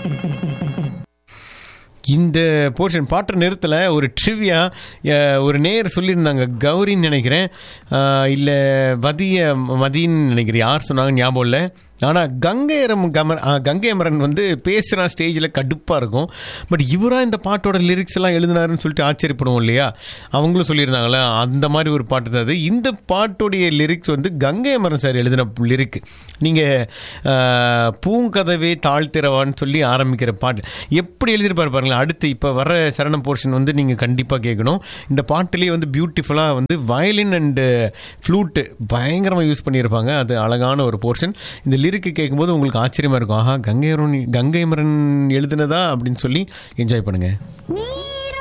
இந்த போர்ஷன் பாட்டு நிறுத்தல ஒரு ட்ரிவியா ஒரு நேர் சொல்லியிருந்தாங்க கௌரின்னு நினைக்கிறேன் இல்லை மதிய மதின்னு நினைக்கிறேன் யார் சொன்னாங்க ஞாபகம் இல்லை ஆனால் கங்கையரம் கமர் ஆ, கங்கை அமரன் வந்து பேசுகிற ஸ்டேஜில் கடுப்பாக இருக்கும் பட் இவராக இந்த பாட்டோட லிரிக்ஸ் எல்லாம் எழுதினாருன்னு சொல்லிட்டு ஆச்சரியப்படுவோம் இல்லையா அவங்களும் சொல்லியிருந்தாங்களே அந்த மாதிரி ஒரு பாட்டு தான் அது இந்த பாட்டுடைய லிரிக்ஸ் வந்து கங்கை அமரன் சார் எழுதின லிரிக் நீங்கள் பூங்கதவே தாழ்த்திரவான்னு சொல்லி ஆரம்பிக்கிற பாட்டு எப்படி எழுதியிருப்பாரு பாருங்களேன் அடுத்து இப்போ வர சரணம் போர்ஷன் வந்து நீங்கள் கண்டிப்பாக கேட்கணும் இந்த பாட்டுலேயே வந்து பியூட்டிஃபுல்லாக வந்து வயலின் அண்டு ஃப்ளூட்டு பயங்கரமாக யூஸ் பண்ணியிருப்பாங்க அது அழகான ஒரு போர்ஷன் இந்த லிரிக்கு கேட்கும்போது உங்களுக்கு ஆச்சரியமாக இருக்கும் ஆஹா கங்கை அருண் கங்கை மரன் எழுதுனதா அப்படின்னு சொல்லி என்ஜாய் பண்ணுங்கள் நீ